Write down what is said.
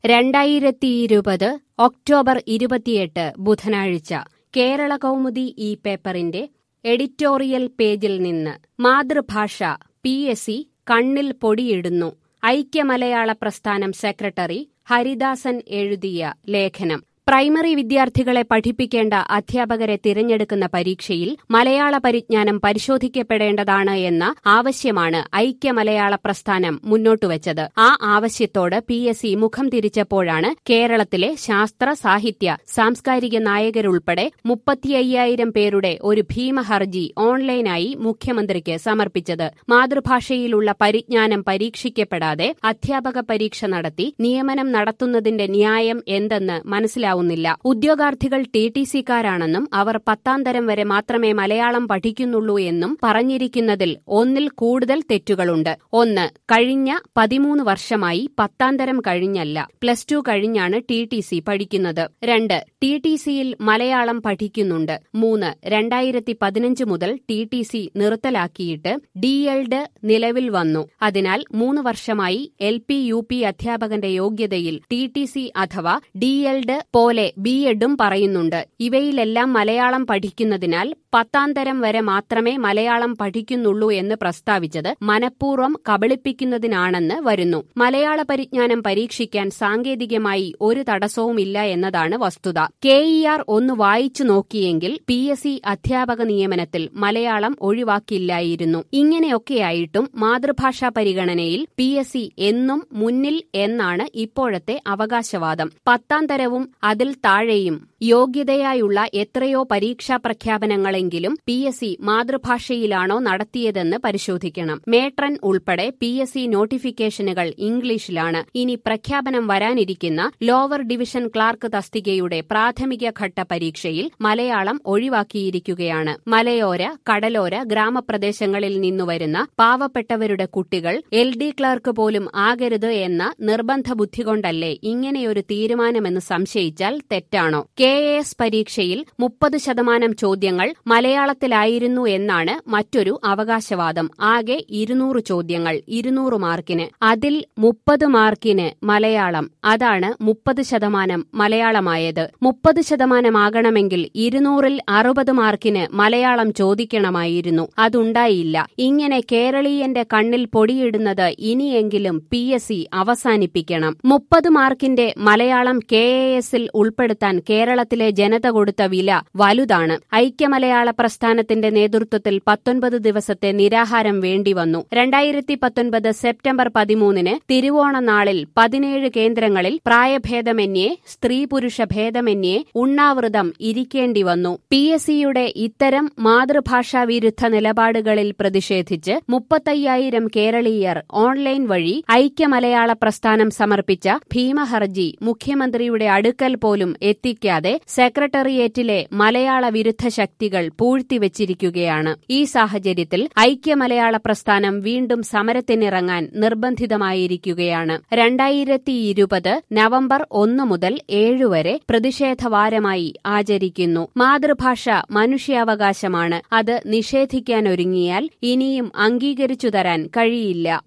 രണ്ടായിരത്തിയിരുപത് ഒക്ടോബർ ഇരുപത്തിയെട്ട് ബുധനാഴ്ച കേരള കൗമുദി ഈ പേപ്പറിന്റെ എഡിറ്റോറിയൽ പേജിൽ നിന്ന് മാതൃഭാഷ പി എസ് സി കണ്ണിൽ പൊടിയിടുന്നു ഐക്യമലയാള പ്രസ്ഥാനം സെക്രട്ടറി ഹരിദാസൻ എഴുതിയ ലേഖനം പ്രൈമറി വിദ്യാർത്ഥികളെ പഠിപ്പിക്കേണ്ട അധ്യാപകരെ തിരഞ്ഞെടുക്കുന്ന പരീക്ഷയിൽ മലയാള പരിജ്ഞാനം പരിശോധിക്കപ്പെടേണ്ടതാണ് എന്ന ആവശ്യമാണ് ഐക്യ മലയാള പ്രസ്ഥാനം മുന്നോട്ടുവച്ചത് ആ ആവശ്യത്തോട് പി എസ് സി മുഖം തിരിച്ചപ്പോഴാണ് കേരളത്തിലെ ശാസ്ത്ര സാഹിത്യ സാംസ്കാരിക നായകരുൾപ്പെടെ മുപ്പത്തിയ്യായിരം പേരുടെ ഒരു ഭീമഹർജി ഓൺലൈനായി മുഖ്യമന്ത്രിക്ക് സമർപ്പിച്ചത് മാതൃഭാഷയിലുള്ള പരിജ്ഞാനം പരീക്ഷിക്കപ്പെടാതെ അധ്യാപക പരീക്ഷ നടത്തി നിയമനം നടത്തുന്നതിന്റെ ന്യായം എന്തെന്ന് മനസ്സിലാവുന്നു മനസ്സിലാവുന്നില്ല ഉദ്യോഗാർത്ഥികൾ ടി ടി സിക്കാരാണെന്നും അവർ പത്താം തരം വരെ മാത്രമേ മലയാളം പഠിക്കുന്നുള്ളൂ എന്നും പറഞ്ഞിരിക്കുന്നതിൽ ഒന്നിൽ കൂടുതൽ തെറ്റുകളുണ്ട് ഒന്ന് കഴിഞ്ഞ പതിമൂന്ന് വർഷമായി പത്താം തരം കഴിഞ്ഞല്ല പ്ലസ് ടു കഴിഞ്ഞാണ് ടി ടി സി പഠിക്കുന്നത് രണ്ട് ടി ടി സിയിൽ മലയാളം പഠിക്കുന്നുണ്ട് മൂന്ന് രണ്ടായിരത്തി പതിനഞ്ച് മുതൽ ടി ടി സി നിർത്തലാക്കിയിട്ട് ഡി എൽഡ് നിലവിൽ വന്നു അതിനാൽ മൂന്ന് വർഷമായി എൽ പി യു പി അധ്യാപകന്റെ യോഗ്യതയിൽ ടി ടി സി അഥവാ ഡി എൽഡ് പോലെ ബി എഡും പറയുന്നുണ്ട് ഇവയിലെല്ലാം മലയാളം പഠിക്കുന്നതിനാൽ പത്താം തരം വരെ മാത്രമേ മലയാളം പഠിക്കുന്നുള്ളൂ എന്ന് പ്രസ്താവിച്ചത് മനഃപൂർവ്വം കബളിപ്പിക്കുന്നതിനാണെന്ന് വരുന്നു മലയാള പരിജ്ഞാനം പരീക്ഷിക്കാൻ സാങ്കേതികമായി ഒരു തടസ്സവുമില്ല എന്നതാണ് വസ്തുത കെ ഇ ആർ ഒന്ന് വായിച്ചു നോക്കിയെങ്കിൽ പി എസ് സി അധ്യാപക നിയമനത്തിൽ മലയാളം ഒഴിവാക്കില്ലായിരുന്നു ഇങ്ങനെയൊക്കെയായിട്ടും മാതൃഭാഷാ പരിഗണനയിൽ പി എസ് സി എന്നും മുന്നിൽ എന്നാണ് ഇപ്പോഴത്തെ അവകാശവാദം പത്താം തരവും അതിൽ താഴെയും യോഗ്യതയായുള്ള എത്രയോ പരീക്ഷാ പ്രഖ്യാപനങ്ങളെങ്കിലും പി എസ് സി മാതൃഭാഷയിലാണോ നടത്തിയതെന്ന് പരിശോധിക്കണം മേട്രൻ ഉൾപ്പെടെ പി എസ് സി നോട്ടിഫിക്കേഷനുകൾ ഇംഗ്ലീഷിലാണ് ഇനി പ്രഖ്യാപനം വരാനിരിക്കുന്ന ലോവർ ഡിവിഷൻ ക്ലാർക്ക് തസ്തികയുടെ പ്രാഥമിക ഘട്ട പരീക്ഷയിൽ മലയാളം ഒഴിവാക്കിയിരിക്കുകയാണ് മലയോര കടലോര ഗ്രാമപ്രദേശങ്ങളിൽ നിന്നുവരുന്ന പാവപ്പെട്ടവരുടെ കുട്ടികൾ എൽ ഡി ക്ലർക്ക് പോലും ആകരുത് എന്ന നിർബന്ധ ബുദ്ധി കൊണ്ടല്ലേ ഇങ്ങനെയൊരു തീരുമാനമെന്ന് സംശയിച്ചാൽ തെറ്റാണോ കെ എ എസ് പരീക്ഷയിൽ മുപ്പത് ശതമാനം ചോദ്യങ്ങൾ മലയാളത്തിലായിരുന്നു എന്നാണ് മറ്റൊരു അവകാശവാദം ആകെ ഇരുന്നൂറ് ചോദ്യങ്ങൾ ഇരുന്നൂറ് മാർക്കിന് അതിൽ മുപ്പത് മാർക്കിന് മലയാളം അതാണ് മുപ്പത് ശതമാനം മലയാളമായത് മുപ്പത് ശതമാനമാകണമെങ്കിൽ ഇരുന്നൂറിൽ അറുപത് മാർക്കിന് മലയാളം ചോദിക്കണമായിരുന്നു അതുണ്ടായില്ല ഇങ്ങനെ കേരളീയന്റെ കണ്ണിൽ പൊടിയിടുന്നത് ഇനിയെങ്കിലും പി എസ് സി അവസാനിപ്പിക്കണം മുപ്പത് മാർക്കിന്റെ മലയാളം കെ എ എസിൽ ഉൾപ്പെടുത്താൻ കേരളത്തിലെ ജനത കൊടുത്ത വില വലുതാണ് ഐക്യമലയാള പ്രസ്ഥാനത്തിന്റെ നേതൃത്വത്തിൽ പത്തൊൻപത് ദിവസത്തെ നിരാഹാരം വേണ്ടിവന്നു രണ്ടായിരത്തി പത്തൊൻപത് സെപ്റ്റംബർ പതിമൂന്നിന് തിരുവോണ നാളിൽ പതിനേഴ് കേന്ദ്രങ്ങളിൽ പ്രായഭേദമന്യേ സ്ത്രീ പുരുഷ ഭേദമന്യേ ഉണ്ണാവൃതം ഇരിക്കേണ്ടി വന്നു പി എസ് സിയുടെ ഇത്തരം മാതൃഭാഷാ വിരുദ്ധ നിലപാടുകളിൽ പ്രതിഷേധിച്ച് മുപ്പത്തയ്യായിരം കേരളീയർ ഓൺലൈൻ വഴി ഐക്യമലയാള പ്രസ്ഥാനം സമർപ്പിച്ച ഭീമഹർജി മുഖ്യമന്ത്രിയുടെ അടുക്കൽ പോലും എത്തിക്കാതെ സെക്രട്ടേറിയറ്റിലെ മലയാള വിരുദ്ധ ശക്തികൾ പൂഴ്ത്തിവച്ചിരിക്കുകയാണ് ഈ സാഹചര്യത്തിൽ ഐക്യമലയാള പ്രസ്ഥാനം വീണ്ടും സമരത്തിനിറങ്ങാൻ നിർബന്ധിതമായിരിക്കുകയാണ് രണ്ടായിരത്തി ഇരുപത് നവംബർ ഒന്ന് മുതൽ ഏഴ് വരെ പ്രതിഷേധവാരമായി ആചരിക്കുന്നു മാതൃഭാഷ മനുഷ്യാവകാശമാണ് അത് നിഷേധിക്കാനൊരുങ്ങിയാൽ ഇനിയും അംഗീകരിച്ചു തരാൻ കഴിയില്ല